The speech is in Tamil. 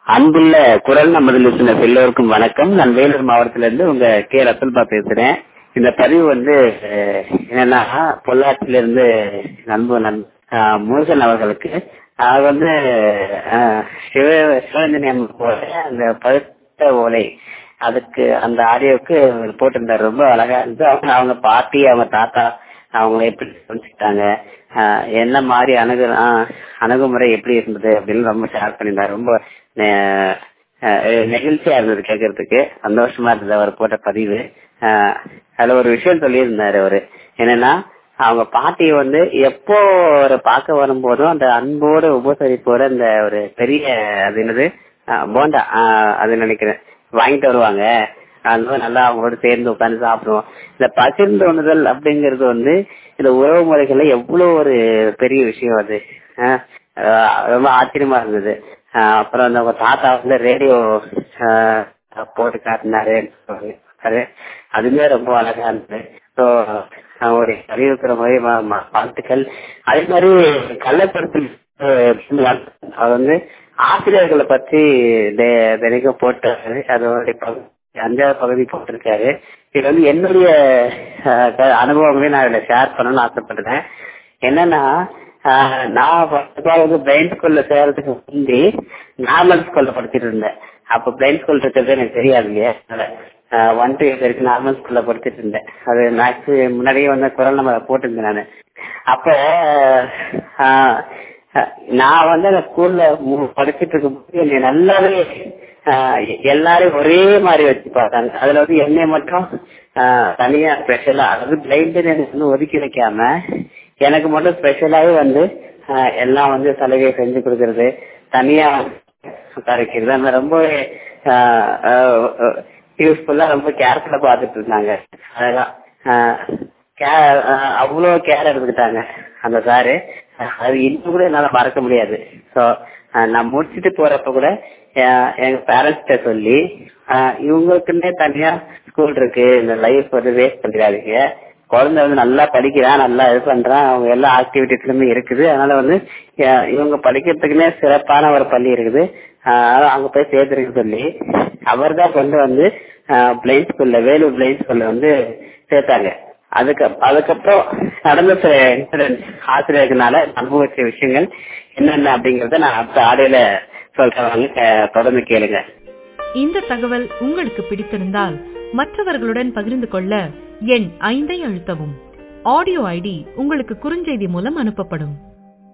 அன்புள்ள குரல் நமது லிசனர்ஸ் எல்லோருக்கும் வணக்கம் நான் வேலூர் மாவட்டத்திலிருந்து உங்க கே ரசல்பா பேசுறேன் இந்த பதிவு வந்து அஹ், என்னன்னா பொள்ளாச்சியில இருந்து நண்பு நண் அஹ், முருகன் அவர்களுக்கு அவர் வந்து அஹ், சிவ சிவரஞ்சனி அம்மன் போல அந்த பழுத்த ஓலை அதுக்கு அந்த ஆடியோவுக்கு போட்டிருந்தாரு ரொம்ப அழகா இருந்து அவங்க அவங்க பாட்டி அவங்க தாத்தா அவங்கள எப்படி புரிஞ்சுக்கிட்டாங்க ஆஹ் என்ன மாதிரி அணுகு ஆஹ் அணுகுமுறை எப்படி இருந்தது அப்படின்னு ரொம்ப ஷேர் பண்ணியிருந்தாரு ரொம்ப அஹ், அஹ், நெகிழ்ச்சியா இருந்தது கேட்கறதுக்கு சந்தோஷமா இருந்தது அவர் போட்ட பதிவு ஆஹ், அதுல ஒரு விஷயம் சொல்லியிருந்தாரு அவரு என்னன்னா அவங்க பாட்டியை வந்து எப்போ ஒரு பார்க்க வரும்போதும் அந்த அன்போட உபசரிப்போட அந்த ஒரு பெரிய அது என்னது ஆஹ், போண்டா ஆஹ், அது நினைக்கிறேன் வாங்கிட்டு வருவாங்க அதனால நல்லா அவங்களோட சேர்ந்து உட்கார்ந்து சாப்பிடுவோம் இந்த பகிர்ந்து உண்ணுதல் அப்படிங்கிறது வந்து இந்த உறவு முறைகள்ல எவ்வளவு ஒரு பெரிய விஷயம் அது ஆஹ் ஆஹ் ரொம்ப ஆச்சரியமா இருந்தது ஆஹ் அப்புறம் அந்த உங்க தாத்தா வந்து ரேடியோ போட்டு காட்டினாரு அது அதுமே ரொம்ப அழகா இருந்தது ஸோ ஒரு அறிவிக்கிற மாதிரி ம- ம- வாழ்த்துக்கள் அதே மாதிரி கள்ளப்படுத்தல் அவர் வந்து ஆசிரியர்களை பற்றி தெ- தினைக்கும் போட்டாரு அதோடைய பகு- அஞ்சாவது பகுதி போட்டிருக்காரு இது வந்து என்னுடைய அஹ், க- அனுபவங்களே நான் இதுல ஷேர் பண்ணணும்னு ஆசைப்படுறேன் என்னன்னா ஆஹ், நான் first of all வந்து பிரெயின் ஸ்கூல்ல சேர்றதுக்கு முந்தி நார்மல் ஸ்கூல்ல படிச்சிட்டு இருந்தேன் அப்ப பிரெயின் ஸ்கூல் இருக்கிறது எனக்கு தெரியாது இல்லையா ஒன் டூ இயர் வரைக்கும் நார்மல் ஸ்கூல்ல படிச்சிட்டு இருந்தேன் அது மேக்ஸ் முன்னாடியே வந்து குரல் நம்ம போட்டிருந்தேன் நான் அப்ப ஆஹ், நான் வந்து அந்த ஸ்கூல்ல படிச்சிட்டு இருக்கும்போது என்னை நல்லாவே ஆஹ், எல்லாரும் ஒரே மாதிரி வச்சு பார்த்தாங்க அதுல வந்து என்னை மட்டும் ஆஹ், தனியா ஸ்பெஷலா அதாவது பிளைண்ட் வந்து ஒதுக்கி வைக்காம எனக்கு மட்டும் ஸ்பெஷலாவே வந்து ஆஹ், எல்லாம் வந்து சலுகை செஞ்சு கொடுக்கறது தனியா உட்காரிக்கிறது அந்த ரொம்ப யூஸ்ஃபுல்லா ரொம்ப கேர்ஃபுல்லா பார்த்துட்டு இருந்தாங்க அதெல்லாம் ஆஹ், care- ஆஹ், அவ்வளோ கேர் எடுத்துக்கிட்டாங்க அந்த சாரு அது இன்னும் கூட என்னால மறக்க முடியாது ஸோ நான் முடிச்சுட்டு போறப்ப கூட ஆஹ், எங்க பேரண்ட்ஸ்கிட்ட சொல்லி ஆஹ், இவங்களுக்குன்னே தனியா ஸ்கூல் இருக்கு இந்த லைஃப் வந்து வேஸ்ட் பண்ணிடாதீங்க குழந்தை வந்து நல்லா படிக்கிறான் நல்லா இது பண்றான் அவங்க எல்லா ஆக்டிவிட்டிஸ்லுமே இருக்குது அதனால வந்து அஹ், இவங்க படிக்கிறதுக்குன்னே சிறப்பான ஒரு பள்ளி இருக்குது ஆஹ், அங்க போய் சேர்த்துருக்கு சொல்லி அவர் தான் கொண்டு வந்து பிளைண்ட் ஸ்கூல்ல வேலூர் பிளைண்ட் ஸ்கூல்ல வந்து சேர்த்தாங்க அதுக்கு அதுக்கப்புறம் நடந்த சில இன்சிடென்ட் ஆசிரியர்களால அனுபவிச்ச விஷயங்கள் என்னென்ன அப்படிங்கறத நான் அடுத்த ஆடியோல சொல்றேன் அஹ், தொடர்ந்து கேளுங்க இந்த தகவல் உங்களுக்கு பிடித்திருந்தால் மற்றவர்களுடன் பகிர்ந்து கொள்ள எண் ஐந்தை அழுத்தவும் ஆடியோ ஐடி உங்களுக்கு குறுஞ்செய்தி மூலம் அனுப்பப்படும்